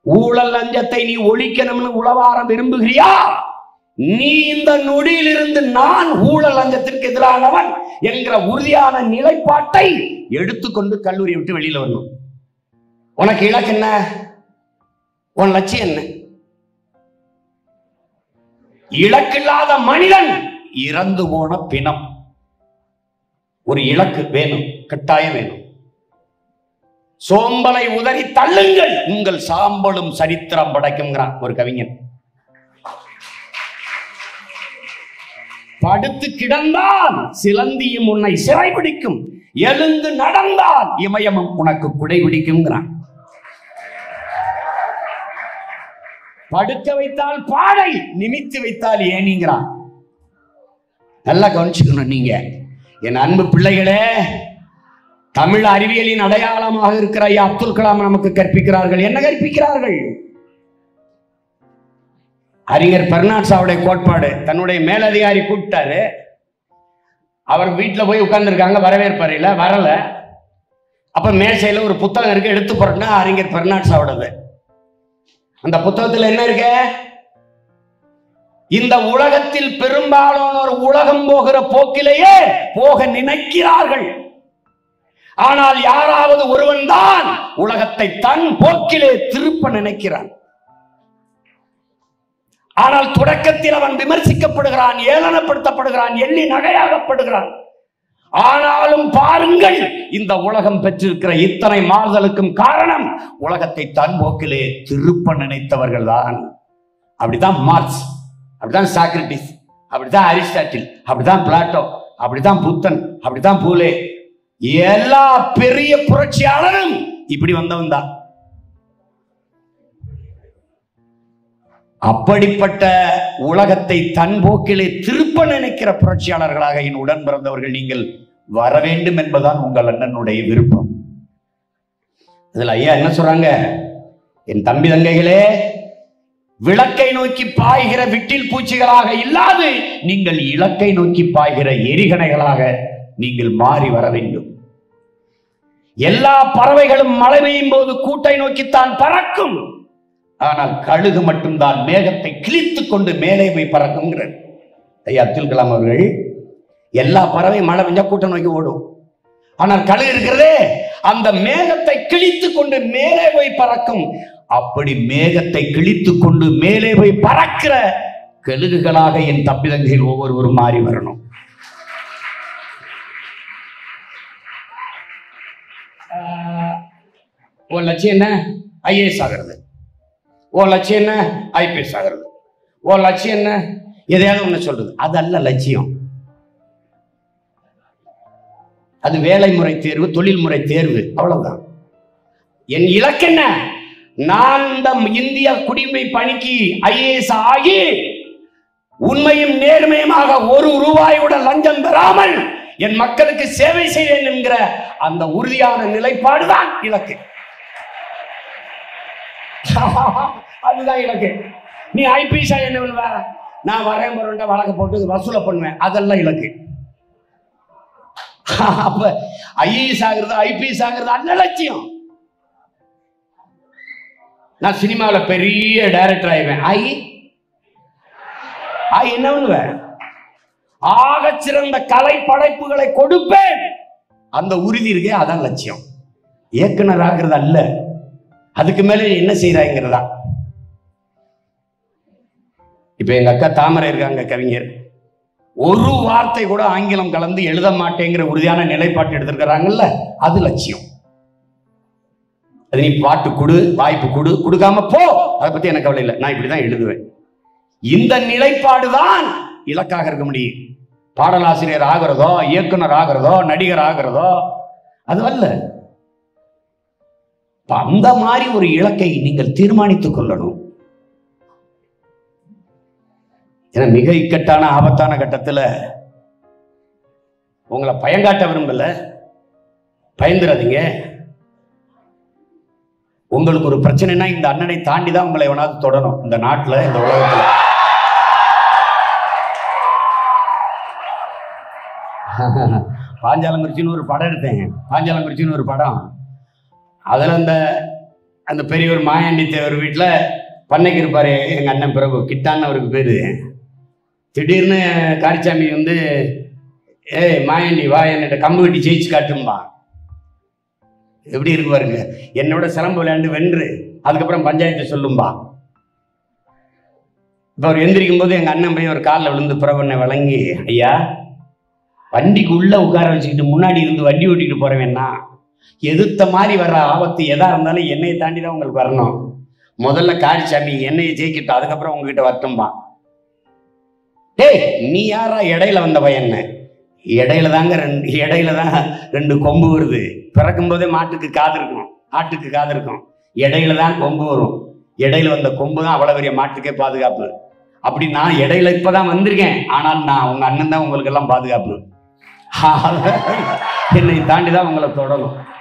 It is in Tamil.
ஊழல் லஞ்சத்தை நீ ஒழிக்கணும்னு உளவாரம் விரும்புகிறியா நீ இந்த நொடியிலிருந்து நான் ஊழல் லஞ்சத்திற்கு எதிரானவன் என்கிற உறுதியான நிலைப்பாட்டை எடுத்துக்கொண்டு கல்லூரியை விட்டு வெளியில வரணும் உனக்கு இலக்கு என்ன உன் லட்சியம் என்ன இலக்கில்லாத மனிதன் இறந்து போன பிணம் ஒரு இலக்கு வேணும் கட்டாயம் வேணும் சோம்பலை உதறி தள்ளுங்கள் உங்கள் சாம்பலும் சரித்திரம் படைக்குங்கிறான் ஒரு கவிஞன் படுத்து கிடந்தால் சிலந்தியும் உன்னை சிறைபிடிக்கும் எழுந்து நடந்தால் இமயமும் உனக்கு குடை பிடிக்குங்கிறான் படுக்க வைத்தால் பாடை நிமித்து வைத்தால் ஏனிங்கிறான் நல்லா கவனிச்சுக்கணும் நீங்க என் அன்பு பிள்ளைகளே தமிழ் அறிவியலின் அடையாளமாக இருக்கிற ஐயா அப்துல் கலாம் நமக்கு கற்பிக்கிறார்கள் என்ன கற்பிக்கிறார்கள் அறிஞர் பெர்னாட்ஸாவுடைய கோட்பாடு தன்னுடைய மேலதிகாரி கூப்பிட்டாரு அவர் வீட்டில் போய் உட்கார்ந்துருக்காங்க வரவேற்பறையில் வரல அப்ப மேசையில ஒரு புத்தகம் இருக்கு எடுத்து போறேன்னா அறிஞர் பெர்னாட்ஸாவோடது அந்த புத்தகத்துல என்ன இருக்கு இந்த உலகத்தில் பெரும்பாலானோர் உலகம் போகிற போக்கிலேயே போக நினைக்கிறார்கள் ஆனால் யாராவது ஒருவன் தான் உலகத்தை தன் போக்கிலே திருப்ப நினைக்கிறான் ஆனால் தொடக்கத்தில் அவன் விமர்சிக்கப்படுகிறான் ஏளனப்படுத்தப்படுகிறான் எள்ளி நகையாகப்படுகிறான் ஆனாலும் பாருங்கள் இந்த உலகம் பெற்றிருக்கிற இத்தனை மாறுதலுக்கும் காரணம் உலகத்தை தன் போக்கிலே திருப்ப நினைத்தவர்கள் தான் அப்படிதான் மார்க்ஸ் அப்படிதான் சாக்ரட்டிஸ் அப்படிதான் அரிஸ்டாட்டில் அப்படிதான் பிளாட்டோ அப்படிதான் புத்தன் அப்படிதான் பூலே எல்லா பெரிய புரட்சியாளரும் இப்படி வந்தவன் தான் அப்படிப்பட்ட உலகத்தை தன் போக்கிலே திருப்ப நினைக்கிற புரட்சியாளர்களாக என் உடன் பிறந்தவர்கள் நீங்கள் வர வேண்டும் என்பதுதான் உங்கள் அண்ணனுடைய விருப்பம் இதுல ஐயா என்ன சொல்றாங்க என் தம்பி தங்கைகளே விளக்கை நோக்கி பாய்கிற விட்டில் பூச்சிகளாக இல்லாது நீங்கள் இலக்கை நோக்கி பாய்கிற எரிகணைகளாக நீங்கள் மாறி வர வேண்டும் எல்லா பறவைகளும் மழை பெய்யும் போது கூட்டை நோக்கித்தான் பறக்கும் ஆனால் கழுகு மட்டும்தான் மேகத்தை கிழித்துக் கொண்டு மேலே போய் பறக்குங்கிறார் ஐயா அப்துல் கலாம் அவர்கள் எல்லா பறவையும் மழை பெஞ்சா கூட்டம் நோக்கி ஓடும் ஆனால் கழுகு இருக்கிறதே அந்த மேகத்தை கிழித்துக் கொண்டு மேலே போய் பறக்கும் அப்படி மேகத்தை கிழித்துக் கொண்டு மேலே போய் பறக்கிற கழுகுகளாக என் தப்பிதங்கையில் ஒவ்வொருவரும் மாறி வரணும் ஆஹ், உன் லட்சியம் என்ன ஐஏஎஸ் ஆகிறது உன் லட்சியம் என்ன ஐபிஎஸ் ஆகிறது உன் லட்சியம் என்ன எதையாவது ஒண்ணு சொல்றது அது அல்ல லட்சியம் அது வேலை முறை தேர்வு தொழில் முறை தேர்வு அவ்வளவுதான் என் இலக்கு என்ன நான் இந்த இந்திய குடிமை பணிக்கு ஐஏஎஸ் ஆகி உண்மையும் நேர்மையுமாக ஒரு ரூபாயோட லஞ்சம் பெறாமல் என் மக்களுக்கு சேவை செய்வேன் என்கிற அந்த உறுதியான நிலைப்பாடுதான் இலக்கு அதுதான் இலக்கு நீ ஐபிஎஸ் என்ன பண்ணுவ நான் வரேன் போறேன் வழக்கு போட்டு வசூல பண்ணுவேன் அதெல்லாம் இலக்கு அப்ப ஐஏஎஸ் ஆகுறது ஐபிஎஸ் ஆகுறது அல்ல லட்சியம் நான் சினிமாவில் பெரிய டைரக்டர் ஆயிடுவேன் ஐ ஐ என்ன பண்ணுவேன் ஆகச் சிறந்த கலை படைப்புகளை கொடுப்பேன் அந்த உறுதி இருக்கே அதான் லட்சியம் இயக்குனர் ஆகிறது அல்ல அதுக்கு மேல நீ என்ன செய்யறாங்கிறதா இப்ப எங்க அக்கா தாமரை இருக்காங்க கவிஞர் ஒரு வார்த்தை கூட ஆங்கிலம் கலந்து எழுத மாட்டேங்கிற உறுதியான நிலைப்பாட்டு எடுத்திருக்கிறாங்கல்ல அது லட்சியம் அது நீ பாட்டு கொடு வாய்ப்பு கொடு கொடுக்காம போ அதை பத்தி எனக்கு கவலை இல்லை நான் இப்படிதான் எழுதுவேன் இந்த நிலைப்பாடு தான் இலக்காக இருக்க முடியும் பாடலாசிரியர் ஆகிறதோ இயக்குனர் ஆகிறதோ நடிகர் ஆகிறதோ அது அல்ல அப்ப அந்த மாதிரி ஒரு இலக்கை நீங்கள் தீர்மானித்துக் கொள்ளணும் ஏன்னா மிக இக்கட்டான ஆபத்தான கட்டத்துல உங்களை பயங்காட்ட விரும்பல பயந்துடாதீங்க உங்களுக்கு ஒரு பிரச்சனைனா இந்த அண்ணனை தாண்டி தான் உங்களை எவனாவது தொடரும் இந்த நாட்டுல இந்த உலகத்துல பாஞ்சாலங்குறிச்சின்னு ஒரு படம் எடுத்தேன் பாஞ்சாலங்குறிச்சின்னு ஒரு படம் அதுல அந்த அந்த பெரியவர் மாயாண்டி தேவர் வீட்டில் பண்ணைக்கு இருப்பார் எங்கள் அண்ணன் பிரபு கிட்டான்னு அவருக்கு பேர் திடீர்னு காரிச்சாமி வந்து ஏய் மாயாண்டி வா என்னட்ட கம்பு கட்டி ஜெயிச்சு காட்டும்பா எப்படி இருக்கு பாருங்க என்னோட சிலம்பு விளையாண்டு வென்று அதுக்கப்புறம் பஞ்சாயத்தை சொல்லும்பா இப்போ அவர் எந்திரிக்கும் போது எங்கள் அண்ணன் போய் ஒரு காலில் விழுந்து பிரபண்ணை வழங்கி ஐயா வண்டிக்கு உள்ள உட்கார வச்சுக்கிட்டு முன்னாடி இருந்து வண்டி ஓட்டிட்டு போறவேன்னா எதிர்த்த மாதிரி வர்ற ஆபத்து எதா இருந்தாலும் என்னையை தாண்டி தான் உங்களுக்கு வரணும் முதல்ல காரிச்சாமி என்னையை ஜெயிக்கிட்டோம் அதுக்கப்புறம் உங்ககிட்ட வரட்டும்பா டேய் நீ யாரா இடையில வந்த பையன் இடையில தாங்க ரெண்டு இடையில தான் ரெண்டு கொம்பு வருது பிறக்கும் போதே மாட்டுக்கு காது இருக்கும் ஆட்டுக்கு காது இருக்கும் இடையில தான் கொம்பு வரும் இடையில வந்த கொம்பு தான் அவ்வளவு பெரிய மாட்டுக்கே பாதுகாப்பு அப்படி நான் இடையில இப்பதான் வந்திருக்கேன் ஆனால் நான் உங்க அண்ணன் தான் உங்களுக்கு எல்லாம் பாதுகாப்பு என்னை தாண்டி தான் உங்களை தொடரும்